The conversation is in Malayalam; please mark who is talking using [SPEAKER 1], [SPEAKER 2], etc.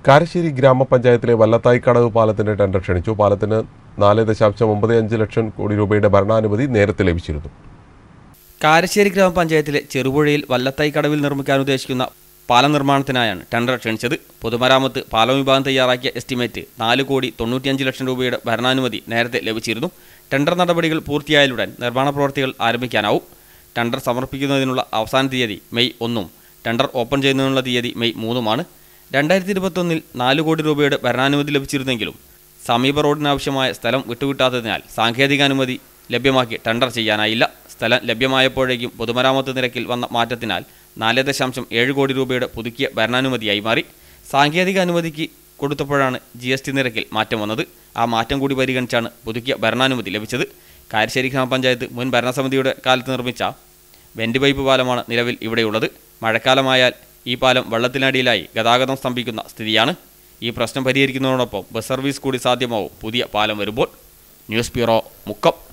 [SPEAKER 1] കാരശ്ശേരി ഗ്രാമപഞ്ചായത്തിലെ വല്ലത്തായിക്കടവ് പാലത്തിന്റെ ടെൻഡർ ക്ഷണിച്ചു പാലത്തിന് നാല് ദശാംശം ഒമ്പത് അഞ്ച് ലക്ഷം കോടി രൂപയുടെ ഭരണാനുമതി നേരത്തെ ലഭിച്ചിരുന്നു
[SPEAKER 2] കാരശ്ശേരി ഗ്രാമപഞ്ചായത്തിലെ ചെറുപുഴയിൽ വല്ലത്തായി കടവിൽ നിർമ്മിക്കാൻ ഉദ്ദേശിക്കുന്ന പാലം നിർമ്മാണത്തിനായാണ് ടെൻഡർ ക്ഷണിച്ചത് പൊതുമരാമത്ത് പാലം വിഭാഗം തയ്യാറാക്കിയ എസ്റ്റിമേറ്റ് നാല് കോടി തൊണ്ണൂറ്റിയഞ്ച് ലക്ഷം രൂപയുടെ ഭരണാനുമതി നേരത്തെ ലഭിച്ചിരുന്നു ടെൻഡർ നടപടികൾ പൂർത്തിയായാലുടൻ നിർമ്മാണ പ്രവൃത്തികൾ ആരംഭിക്കാനാവും ടെൻഡർ സമർപ്പിക്കുന്നതിനുള്ള അവസാന തീയതി മെയ് ഒന്നും ടെൻഡർ ഓപ്പൺ ചെയ്യുന്നതിനുള്ള തീയതി മെയ് മൂന്നുമാണ് രണ്ടായിരത്തി ഇരുപത്തൊന്നിൽ നാല് കോടി രൂപയുടെ ഭരണാനുമതി ലഭിച്ചിരുന്നെങ്കിലും സമീപ റോഡിനാവശ്യമായ സ്ഥലം വിട്ടുകിട്ടാത്തതിനാൽ സാങ്കേതികാനുമതി ലഭ്യമാക്കി ടെൻഡർ ചെയ്യാനായില്ല സ്ഥലം ലഭ്യമായപ്പോഴേക്കും പൊതുമരാമത്ത് നിരക്കിൽ വന്ന മാറ്റത്തിനാൽ നാല് ദശാംശം ഏഴ് കോടി രൂപയുടെ പുതുക്കിയ ഭരണാനുമതിയായി മാറി സാങ്കേതിക അനുമതിക്ക് കൊടുത്തപ്പോഴാണ് ജി എസ് ടി നിരക്കിൽ മാറ്റം വന്നത് ആ മാറ്റം കൂടി പരിഗണിച്ചാണ് പുതുക്കിയ ഭരണാനുമതി ലഭിച്ചത് കാരശ്ശേരി ഗ്രാമപഞ്ചായത്ത് മുൻ ഭരണസമിതിയുടെ കാലത്ത് നിർമ്മിച്ച വെൻഡ് പൈപ്പ് പാലമാണ് നിലവിൽ ഇവിടെയുള്ളത് മഴക്കാലമായാൽ ഈ പാലം വെള്ളത്തിനടിയിലായി ഗതാഗതം സ്തംഭിക്കുന്ന സ്ഥിതിയാണ് ഈ പ്രശ്നം പരിഹരിക്കുന്നതോടൊപ്പം ബസ് സർവീസ് കൂടി സാധ്യമാവും പുതിയ പാലം വരുമ്പോൾ ന്യൂസ് ബ്യൂറോ മുക്കം